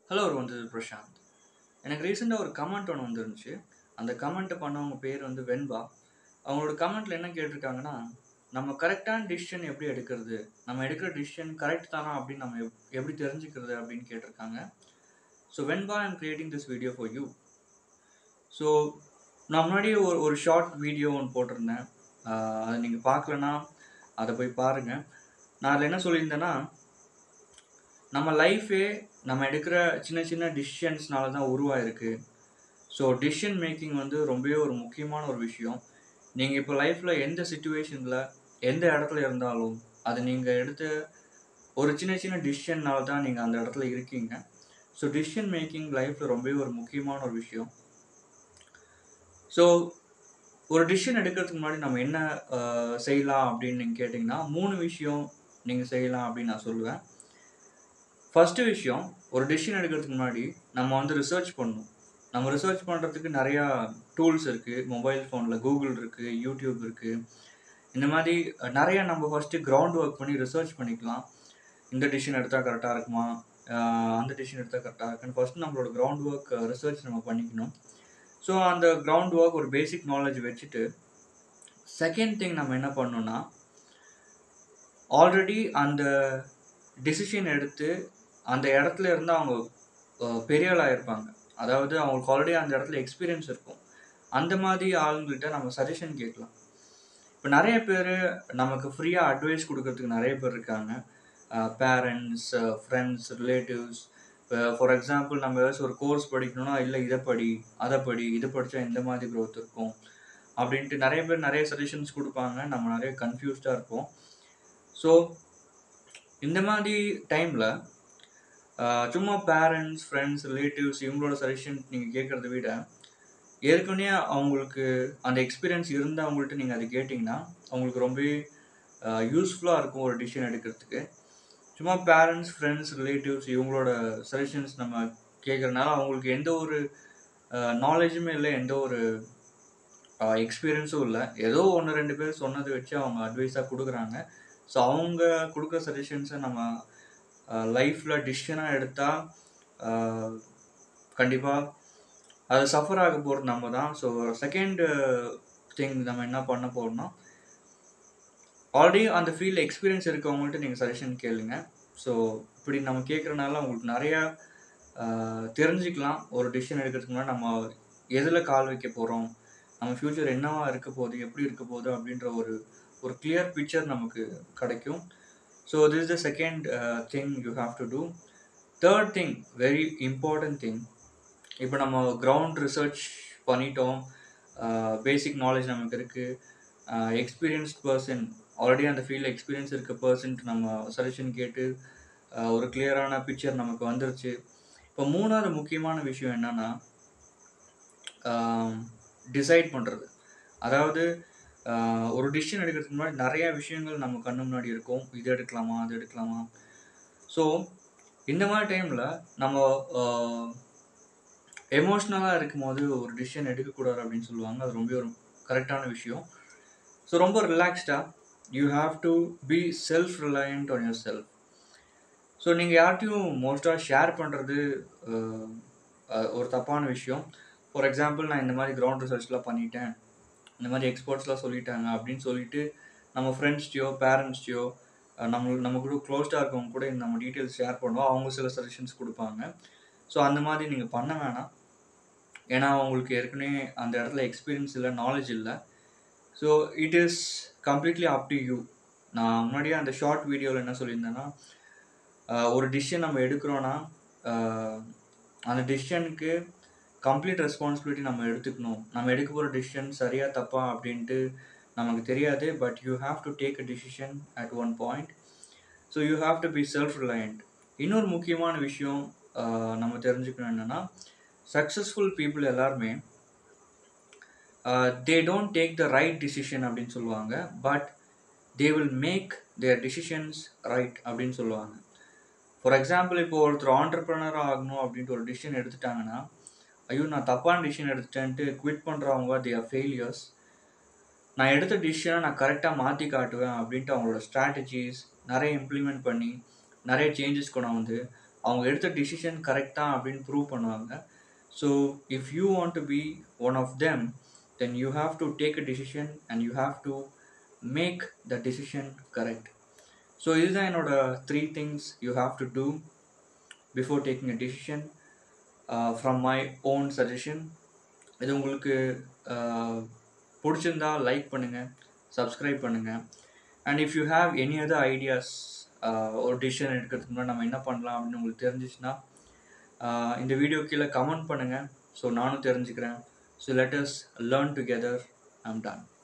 hello ஒரு வந்து பிரசாந்த் எனக்கு ரீசெண்டாக ஒரு கமெண்ட் ஒன்று வந்துருந்துச்சு அந்த கமெண்ட்டை பண்ணவங்க பேர் வந்து வெண்பா அவங்களோட கமெண்ட்டில் என்ன கேட்டிருக்காங்கன்னா நம்ம கரெக்டான டிசிஷன் எப்படி எடுக்கிறது நம்ம எடுக்கிற டிசிஷன் கரெக்ட் தானா அப்படின்னு நம்ம எப்- எப்படி தெரிஞ்சுக்கிறது அப்படின்னு கேட்டிருக்காங்க so Venba I'm creating this video for you so நான் முன்னாடி ஒரு ஒரு ஷார்ட் வீடியோ ஒன்று போட்டிருந்தேன் ஆஹ் அதை நீங்கள் பார்க்கலனா அதை போய் பாருங்கள் நான் அதில் என்ன சொல்லியிருந்தேன்னா நம்ம லைஃபே நம்ம எடுக்கிற சின்ன சின்ன டிசிஷன்ஸ்னால தான் உருவாயிருக்கு ஸோ டிசிஷன் மேக்கிங் வந்து ரொம்பவே ஒரு முக்கியமான ஒரு விஷயம் நீங்கள் இப்போ லைஃப்பில் எந்த சுச்சுவேஷனில் எந்த இடத்துல இருந்தாலும் அது நீங்கள் எடுத்த ஒரு சின்ன சின்ன டிசிஷன்னால தான் நீங்கள் அந்த இடத்துல இருக்கீங்க ஸோ டிசிஷன் மேக்கிங் லைஃப்பில் ரொம்பவே ஒரு முக்கியமான ஒரு விஷயம் ஸோ ஒரு டிசிஷன் எடுக்கிறதுக்கு முன்னாடி நம்ம என்ன ஆஹ், செய்யலாம் அப்படின்னு நீங்கள் கேட்டிங்கன்னா மூணு விஷயம் நீங்கள் செய்யலாம் அப்படின்னு நான் சொல்லுவேன் ஃபஸ்ட்டு விஷயம் ஒரு டெசிஷன் எடுக்கிறதுக்கு முன்னாடி நம்ம வந்து ரிசர்ச் பண்ணணும் நம்ம ரிசர்ச் பண்ணுறதுக்கு நிறையா டூல்ஸ் இருக்குது மொபைல் ஃபோனில் கூகுள் இருக்குது யூடியூப் இருக்குது இந்த மாதிரி அஹ், நிறைய நம்ம ஃபஸ்ட்டு கிரவுண்ட் ஒர்க் பண்ணி ரிசர்ச் பண்ணிக்கலாம் இந்த டிசிஷன் எடுத்தால் கரெக்டாக இருக்குமா அஹ், அந்த டிசிஷன் எடுத்தால் கரெக்டாக இருக்குன்னு ஃபஸ்ட்டு நம்மளோட கிரவுண்ட் ஒர்க் ரிசர்ச் நம்ம பண்ணிக்கணும் ஸோ அந்த கிரவுண்ட் ஒர்க் ஒரு பேசிக் நாலேஜ் வச்சுட்டு செகண்ட் திங் நம்ம என்ன பண்ணணும்னா ஆல்ரெடி அந்த டிசிஷன் எடுத்து அந்த இடத்துல இருந்து அவங்க அஹ், பெரிய ஆளாக இருப்பாங்க அதாவது அவங்களுக்கு ஆல்ரெடி அந்த இடத்துல எக்ஸ்பீரியன்ஸ் இருக்கும் அந்த மாதிரி ஆளுங்கள்கிட்ட நம்ம சஜஷன் கேட்கலாம் இப்போ நிறைய பேர் நமக்கு ஃப்ரீயாக அட்வைஸ் கொடுக்கறதுக்கு நிறைய பேர் இருக்காங்க பேரண்ட்ஸ் ஃப்ரெண்ட்ஸ் ரிலேட்டிவ்ஸ் இப்போ ஃபார் எக்ஸாம்பிள் நம்ம ஏதாச்சும் ஒரு கோர்ஸ் படிக்கணும்னா இல்லை இதை படி அதை படி இது படித்தா இந்த மாதிரி growth இருக்கும் அப்படின்ட்டு நிறைய பேர் நிறைய சஜஷன்ஸ் கொடுப்பாங்க நம்ம நிறைய கன்ஃபியூஸ்டாக இருப்போம் ஸோ இந்த மாதிரி டைமில் சும்மா பேரண்ட்ஸ் ஃப்ரெண்ட்ஸ் ரிலேட்டிவ்ஸ் இவங்களோட சஜஷன் நீங்கள் கேட்குறத விட ஏற்கனவே அவங்களுக்கு அந்த எக்ஸ்பீரியன்ஸ் இருந்தால் அவங்கள்ட்ட நீங்கள் அதை கேட்டிங்கன்னா அவங்களுக்கு ரொம்பவே யூஸ்ஃபுல்லாக இருக்கும் ஒரு டிசிஷன் எடுக்கிறதுக்கு சும்மா பேரண்ட்ஸ் ஃப்ரெண்ட்ஸ் ரிலேட்டிவ்ஸ் இவங்களோட சஜஷன்ஸ் நம்ம கேட்குறதுனால அவங்களுக்கு எந்த ஒரு நாலேஜுமே இல்லை எந்த ஒரு எக்ஸ்பீரியன்ஸும் இல்லை ஏதோ ஒன்று ரெண்டு பேர் சொன்னதை வச்சு அவங்க அட்வைஸாக கொடுக்குறாங்க ஸோ அவங்க கொடுக்குற சஜஷன்ஸை நம்ம லைஃப்பில் டிசிஷனாக எடுத்தால் கண்டிப்பாக அது சஃபர் ஆக போகிறது நம்ம தான் ஸோ செகண்ட் திங் நம்ம என்ன பண்ண போகிறோம்னா ஆல்ரெடி அந்த ஃபீல்டில் எக்ஸ்பீரியன்ஸ் இருக்கவங்கள்ட்ட நீங்கள் சஜஷன் கேளுங்க ஸோ இப்படி நம்ம கேட்குறனால உங்களுக்கு நிறையா ஆஹ், தெரிஞ்சுக்கலாம் ஒரு டிசிஷன் எடுக்கிறதுக்கு முன்னாடி நம்ம எதில் கால் வைக்க போகிறோம் நம்ம ஃப்யூச்சர் என்னவா இருக்க போகுது எப்படி இருக்க போகுது அப்படின்ற ஒரு ஒரு கிளியர் பிக்சர் நமக்கு கிடைக்கும் so this is the second thing you have to do third thing very important thing இப்போ நம்ம கிரவுண்ட் ரிசர்ச் பண்ணிட்டோம் பேசிக் நாலேஜ் நமக்கு இருக்குது எக்ஸ்பீரியன்ஸ்ட் பர்சன் ஆல்ரெடி அந்த ஃபீல்டில் எக்ஸ்பீரியன்ஸ் இருக்க பர்சன்ட் நம்ம சஜஷன் கேட்டு ஆஹ் ஒரு கிளியரான பிக்சர் நமக்கு வந்துருச்சு இப்போ மூணாவது முக்கியமான விஷயம் என்னன்னா டிசைட் பண்ணுறது அதாவது ஆஹ் ஒரு டிசிஷன் எடுக்கிறதுக்கு முன்னாடி நிறைய விஷயங்கள் நம்ம கண்ணு முன்னாடி இருக்கும் இது எடுக்கலாமா அது எடுக்கலாமா ஸோ இந்த மாதிரி டைமில் நம்ம எமோஷ்னலாக இருக்கும்போது ஒரு டிசிஷன் எடுக்கக்கூடாது அப்படின்னு சொல்லுவாங்க அது ரொம்ப ஒரு கரெக்டான விஷயம் ஸோ ரொம்ப ரிலாக்ஸ்டாக you have to be self reliant on yourself so நீங்கள் யார்கிட்டையும் மோஸ்ட்டாக ஷேர் பண்ணுறது ஒரு தப்பான விஷயம் ஃபார் எக்ஸாம்பிள் நான் இந்த மாதிரி கிரவுண்ட் ரிசர்ச்லாம் பண்ணிட்டேன் இந்த மாதிரி எக்ஸ்பர்ட்ஸ்லாம் சொல்லிட்டாங்க அப்படின்னு சொல்லிட்டு நம்ம ஃப்ரெண்ட்ஸ்டையோ பேரண்ட்ஸ்டையோ நம்ம நம்ம கூட க்ளோஸ்டாக இருக்கவங்க கூட இந்த நம்ம டீட்டெயில்ஸ் ஷேர் பண்ணுவோம் அவங்க சில சஜஷன்ஸ் கொடுப்பாங்க ஸோ அந்த மாதிரி நீங்கள் பண்ண வேணாம் ஏன்னா உங்களுக்கு ஏற்கனவே அந்த இடத்துல எக்ஸ்பீரியன்ஸ் இல்லை நாலேஜ் இல்லை so it is completely up to you நான் முன்னாடியே அந்த ஷார்ட் வீடியோவில் என்ன சொல்லியிருந்தேன்னா ஆஹ் ஒரு டிசிஷன் நம்ம எடுக்கிறோன்னா ஆஹ் அந்த டிசிஷனுக்கு கம்ப்ளீட் ரெஸ்பான்சிபிலிட்டி நம்ம எடுத்துக்கணும் நம்ம எடுக்க போகிற டிசிஷன் சரியா தப்பா அப்படின்ட்டு நமக்கு தெரியாது but you have to take a decision at one point so you have to be self reliant இன்னொரு முக்கியமான விஷயம் ஆஹ் நம்ம தெரிஞ்சுக்கணும் என்னென்னா சக்ஸஸ்ஃபுல் பீப்புள் எல்லாருமே they don't take the right decision அப்படின்னு சொல்லுவாங்க but they will make their decisions right அப்படின்னு சொல்லுவாங்க ஃபார் எக்ஸாம்பிள் இப்போ ஒருத்தர் ஆண்டர்பிரனர் ஆகணும் அப்படின்ட்டு ஒரு டிசிஷன் எடுத்துட்டாங்கன்னா ஐயோ நான் தப்பான டிசிஷன் எடுத்துட்டேன்ட்டு குவிட் பண்ணுறவங்க தே ஆர் ஃபெயிலியர்ஸ் நான் எடுத்த டிசிஷனை நான் கரெக்டாக மாற்றி காட்டுவேன் அப்படின்ட்டு அவங்களோட ஸ்ட்ராட்டஜிஸ் நிறைய இம்ப்ளிமெண்ட் பண்ணி நிறைய சேஞ்சஸ் கொண்டு வந்து அவங்க எடுத்த டிசிஷன் கரெக்டா அப்படின்னு ப்ரூவ் பண்ணுவாங்க so if you want to be one of them then you have to take a decision and you have to make the decision correct so இதுதான் என்னோட three things you have to do before taking a decision from my own suggestion இது உங்களுக்கு uh, பிடிச்சிருந்தா like பண்ணுங்கள் subscribe பண்ணுங்கள் and if you have any other ideas ஒரு decision எடுக்கிறதுக்கு முன்னாடி நம்ம என்ன பண்ணலாம் அப்படின்னு உங்களுக்கு தெரிஞ்சிச்சுன்னா uh, இந்த வீடியோ கீழே கமெண்ட் பண்ணுங்கள் ஸோ நானும் தெரிஞ்சுக்கிறேன் so let us learn together I'm ton